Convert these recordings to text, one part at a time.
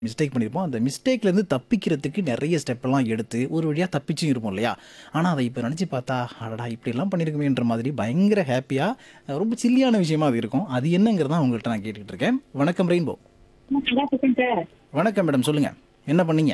Mistake பண்ணியிருப்போம் அந்த மிஸ்டேக்லேருந்து தப்பிக்கிறதுக்கு நிறைய ஸ்டெப்பெல்லாம் எடுத்து ஒரு வழியாக தப்பிச்சும் இருப்போம் இல்லையா ஆனால் அதை இப்போ நினச்சி பார்த்தா அடடா இப்படிலாம் பண்ணியிருக்குமேன்ற மாதிரி பயங்கர ஹாப்பியாக ரொம்ப சில்லியான விஷயமா அது இருக்கும் அது என்னங்கிறத உங்கள்கிட்ட நான் கேட்டுக்கிட்டு இருக்கேன் வணக்கம் ரெயின்போ நல்லா இருக்கேன் சார் வணக்கம் மேடம் சொல்லுங்கள் என்ன பண்ணீங்க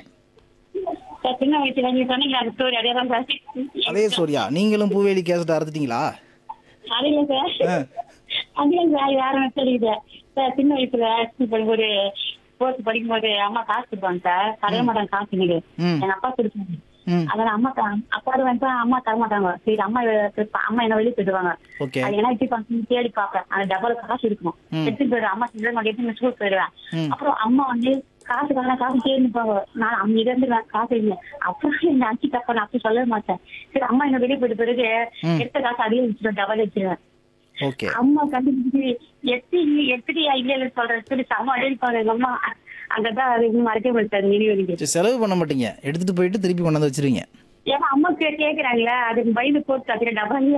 சார் சின்ன வயசுல நீங்க சொன்னீங்க அந்த ஸ்டோரி அதே தான் சார் அதே சோரியா நீங்களும் பூவேலி கேசட் அறுத்துட்டீங்களா அது இல்ல சார் அது இல்ல சார் வேற சொல்லிது சார் சின்ன வயசுல இப்ப ஒரு போர்த்து படிக்கும் போது அம்மா காசு கொடுப்பாங்க சார் தர மாட்டாங்க காசு எனக்கு ம். எங்க அப்பா கொடுப்பாங்க ம் அதனால அம்மா த- அப்பா வந்து அம்மா தர மாட்டாங்க சரி அம்மா இவ- அம்மா என்ன வெளியே போயிடுவாங்க ஓகே அது என்ன எப்படி பண்ணு தேடி பாப்பேன் அந்த டபுள் காசு இருக்கும் ம். எடுத்துட்டு போயிடுவேன் அம்மா சில்லறை நோட்டு எடுத்து ஸ்கூல் போயிடுவேன் ம். அப்புறம் அம்மா வந்து காசு காண காசு தேடி போவாங்க நான் அங்க இருந்துருவேன் காசு இல்லை அப்புறம் என்ன அச்சு தப்பா நான் அப்படி சொல்லவே மாட்டேன் சரி அம்மா என்ன வெளியே போயிட்டு பிறகு ம். எடுத்த காசு அடியே வச்சிருவேன் டபுள் வச்சிருவேன் ஓகே அம்மா கண்டுபிடிச்சு எத்தி எத்திரியா இல்ல இல்ல சொல்றேன் சரி செம்ம அடிப்பாங்க எங்க அம்மா அங்கதான் அது இன்னும் மறக்க முடியாது நினைவு எனக்கு சரி, செலவு பண்ண மாட்டீங்க எடுத்துகிட்டு போயிட்டு திருப்பி கொண்டாந்து வச்சிருவீங்க ஏன்னா அம்மா பேர் கேக்குறாங்களே அதுக்கு பயந்து போட்டு அதுல டபுள்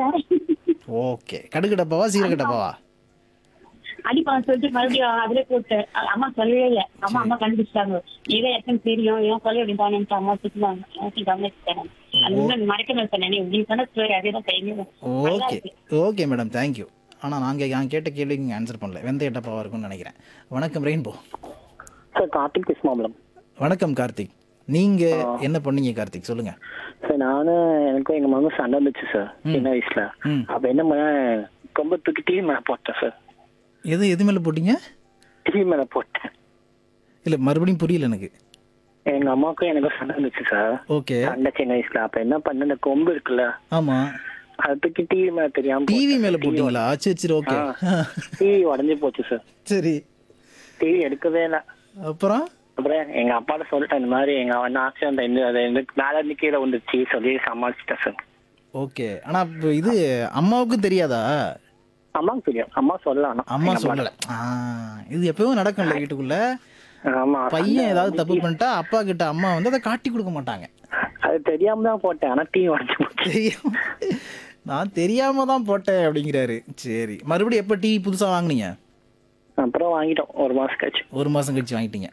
ஓகே கடுகு டப்பாவா சீரக டப்பாவா அடிப்பாங்க சொல்லிட்டு மறுபடியும் அதுல போட்டு அ- அம்மா சொல்லவே இல்லை அம்மா அம்மா கண்டுபிடிச்சாங்க இதை எத்தனை தெரியும் ஏன் சொல்ல வேண்டியதானு அம்மா திட்டுவாங்க எனக்கு கவனிச்சுட்டாங்க அது இன்னும் மறக்க மாட்டேன் நினைவு நீ சொன்ன ஸ்டோரி அதே தான் கையில ஓகே ஓகே மேடம் தேங்க்யூ ஆனால் நாங்கள் நான் கேட்ட கேள்விக்கு நீங்கள் ஆன்சர் பண்ணல வெந்தய டப்பாவாக இருக்கும்னு நினைக்கிறேன் வணக்கம் ரெயின்போ சார் கார்த்திக் பேசுமா மேடம் வணக்கம் கார்த்திக் நீங்கள் என்ன பண்ணீங்க கார்த்திக் சொல்லுங்கள் சார் நானும் எனக்கும் எங்க மாமா சண்டை வந்துச்சு சார் சின்ன வயசுல ம். அப்ப என்ன பண்ண கொம்ப தூக்கி டிவி மேல போட்டேன் சார் எது எது மேலே போட்டீங்க டிவி மேல போட்டேன் இல்லை மறுபடியும் புரியல எனக்கு எங்க அம்மாவுக்கும் எனக்கும் சண்டை வந்துச்சு சார் ஓகே சண்டை சின்ன வயசுல அப்ப என்ன பண்ண இந்த கொம்பு இருக்குல்ல ஆமாம் அதை தூக்கி டிவி மேல தெரியாம டிவி மேலே போட்டீங்களா சரி சரி ஓகே டிவி உடஞ்சு போச்சு சார் சரி டிவி எடுக்கவே இல்லை அப்புறம் அப்புறம் எங்க அப்பாட்ட சொல்லிட்டேன் இந்த மாதிரி எங்க அவன் ஆக்சிடென்ட் இந்த அது இந்த மேல இருந்து கீழே வந்துச்சு சொல்லி சமாளிச்சிட்டேன் சார் ஓகே ஆனால் இப்போ இது அம்மாவுக்கு தெரியாதா அம்மாவுக்கு தெரியும் அம்மா சொல்லலாம் அம்மா சொல்லலை ஆ இது எப்பவும் நடக்கும்ல வீட்டுக்குள்ள ஆமா பையன் ஏதாவது தப்பு பண்ணிட்டா அப்பா கிட்ட அம்மா வந்து அதை காட்டி கொடுக்க மாட்டாங்க அது தெரியாம தான் போட்டேன் ஆனா டிவி உடஞ்சு போச்சு தெரியாம நான் தெரியாம தான் போட்டேன் அப்படிங்கிறாரு சரி மறுபடியும் எப்போ டீ புதுசா வாங்குனீங்க அப்புறம் வாங்கிட்டோம் ஒரு மாசம் கழிச்சு ஒரு மாசம் கழிச்சு வாங்கிட்டீங்க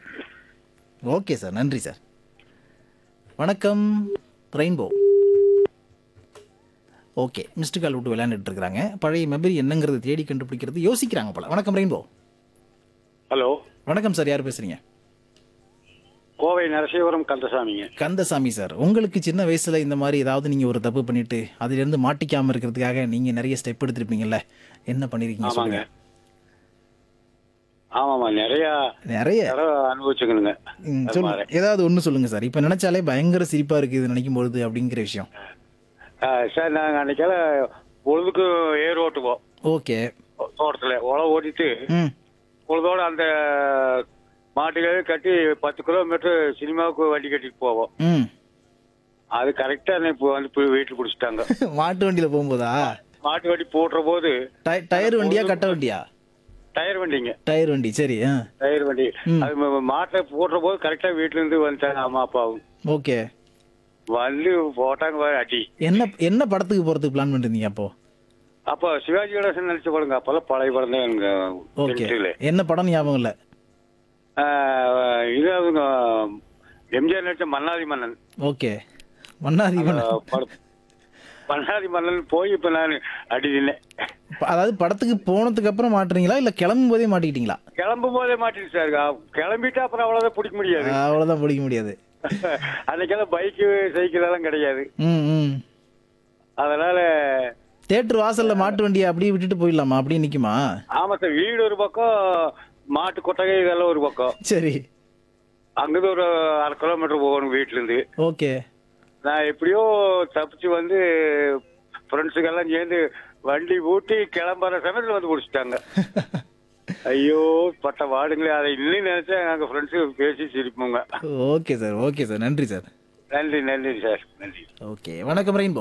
ஓகே சார் நன்றி சார் வணக்கம் ரெயின்போ ஓகே மிஸ்டு கால் விட்டு விளையாண்டுட்டு இருக்கிறாங்க பழைய மெமரி என்னங்கிறது தேடி கண்டுபிடிக்கிறது யோசிக்கிறாங்க போல வணக்கம் ரெயின்போ ஹலோ வணக்கம் சார் யார் பேசுறீங்க கோவை நரசிவரம் கந்தசாமிங்க கந்தசாமி சார் உங்களுக்கு சின்ன வயசுல இந்த மாதிரி ஏதாவது நீங்க ஒரு தப்பு பண்ணிட்டு அதுல இருந்து மாட்டிக்காம இருக்கிறதுக்காக நீங்க நிறைய ஸ்டெப் எடுத்திருப்பீங்கல்ல என்ன பண்ணிருக்கீங்க ஆமாங்க சொல்லுங்க ஆமாமா நிறைய நிறைய தடவை அனுபவிச்சுக்கணுங்க ம், அது சொல்லுங்க மாதிரி. ஏதாவது ஒண்ணு சொல்லுங்க சார் இப்ப நினைச்சாலே பயங்கர சிரிப்பா இருக்கு இது நினைக்கும் பொழுது அப்படிங்கிற விஷயம் ஆ, சார் நாங்கள் அன்னைக்கால பொழுதுக்கு ஏர் ஓட்டுவோம் ஓகே தோட்டத்தில் உழவு ஓட்டிட்டு ம் பொழுதோட அந்த மாட்டுகளே கட்டி பத்து கிலோமீட்டர் சினிமாவுக்கு வண்டி கட்டிட்டு போவோம் ம் அது கரெக்டாக இப்போ வந்து போய் வீட்டில் பிடிச்சிட்டாங்க மாட்டு வண்டியில போகும்போதா மாட்டு வண்டி போடுற போது டய- டயர் வண்டியா கட்ட வண்டியா டயர் வண்டிங்க டயர் வண்டி சரி ஆ டயர் வண்டி ம். அது ம- மாட்டை போடுற போது கரெக்டாக வீட்டுல இருந்து வந்துட்டாங்க அம்மா அப்பாவும் ஓகே வந்து போட்டாங்க பாரு அடி என்ன என்ன படத்துக்கு போறதுக்கு பிளான் பண்ணிருந்தீங்க அப்போ அப்போ சிவாஜி கணேசன் நினைச்ச படங்க அப்பெல்லாம் பழைய படம் தான் எனக்கு ஓகே தெரிஞ்சதுல. என்ன படம் ஞாபகம் இல்ல ஆஹ் இது அவங்க எம்ஜிஆர் நடிச்ச மன்னாதி மன்னன் ஓகே மன்னாதி மன்னன். ஆஹ் படம் மன்னாதி மன்னன் போய் இப்ப நான் அடி நின்னேன் ப- அதாவது படத்துக்கு போனதுக்கு அப்புறம் மாட்டுறீங்களா இல்ல கிளம்பும் போதே மாட்டிக்கிட்டீங்களா கிளம்பும் போதே மாட்டிட்டு சார் கிளம்பிட்டா அப்புறம் அவ்வளவுதான் பிடிக்க முடியாது அவ்வளவுதான் பிடிக்க முடியாது அன்னைக்கெல்லாம் பைக்கு சைக்கிள் எல்லாம் கிடையாது ம் ம் அதனால தேட்டர் வாசல்ல மாட்டு வண்டியை அப்படியே விட்டுட்டு போயிடலாமா அப்படியே நிக்குமா ஆமா சார் வீடு ஒரு பக்கம் மாட்டு கொட்டகை இதெல்லாம் ஒரு பக்கம் சரி அங்கிருந்து ஒரு அரை கிலோமீட்டர் போகணும் வீட்டுல இருந்து ஓகே நான் எப்படியோ தப்பிச்சு வந்து ஃப்ரெண்ட்ஸுக்கெல்லாம் சேர்ந்து வண்டி ஊட்டி கிளம்புற சமயத்தில் வந்து பிடிச்சிட்டாங்க ஐயோ பட்ட வாடுங்களே அதை இன்னும் நினைச்சா நாங்க ஃப்ரெண்ட்ஸு பேசி சிரிப்போங்க ஓகே சார் ஓகே சார் நன்றி சார் நன்றி நன்றி சார் நன்றி ஓகே வணக்கம் ரெயின்போ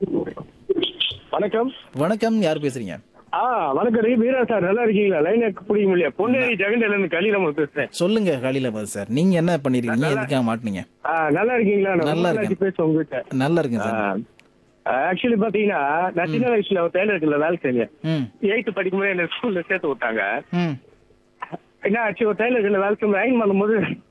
வணக்கம் வணக்கம் யார் பேசுறீங்க ஆ வணக்கம் ரீ வீரா சார் நல்லா இருக்கீங்களா லைன் பிடிக்க முடியல பொன்னேரி ஜெகண்டையில இருந்து கலியில பேசுறேன் சொல்லுங்க காலையில பாது சார் நீங்க என்ன பண்ணிருக்கீங்க எதுக்காக மாட்டுனீங்க ஆ, நல்லா இருக்கீங்களா நான் நல்லா ரொம்ப இருக்கேன். நாளாச்சு பேசுவேன் உங்ககிட்ட நல்லா இருக்குங்க சார் ஆக்சுவலி பாத்தீங்கன்னா நான் சின்ன வயசுல ஒரு டெய்லருக்குல வேலை செஞ்சேன் ம் எயித்து படிக்கும்போது என்ன ஸ்கூல்ல சேர்த்து விட்டாங்க ம் என்ன ஆச்சு ஒரு டெய்லருக்குல வேலை செஞ்சு அயன் பண்ணும்போது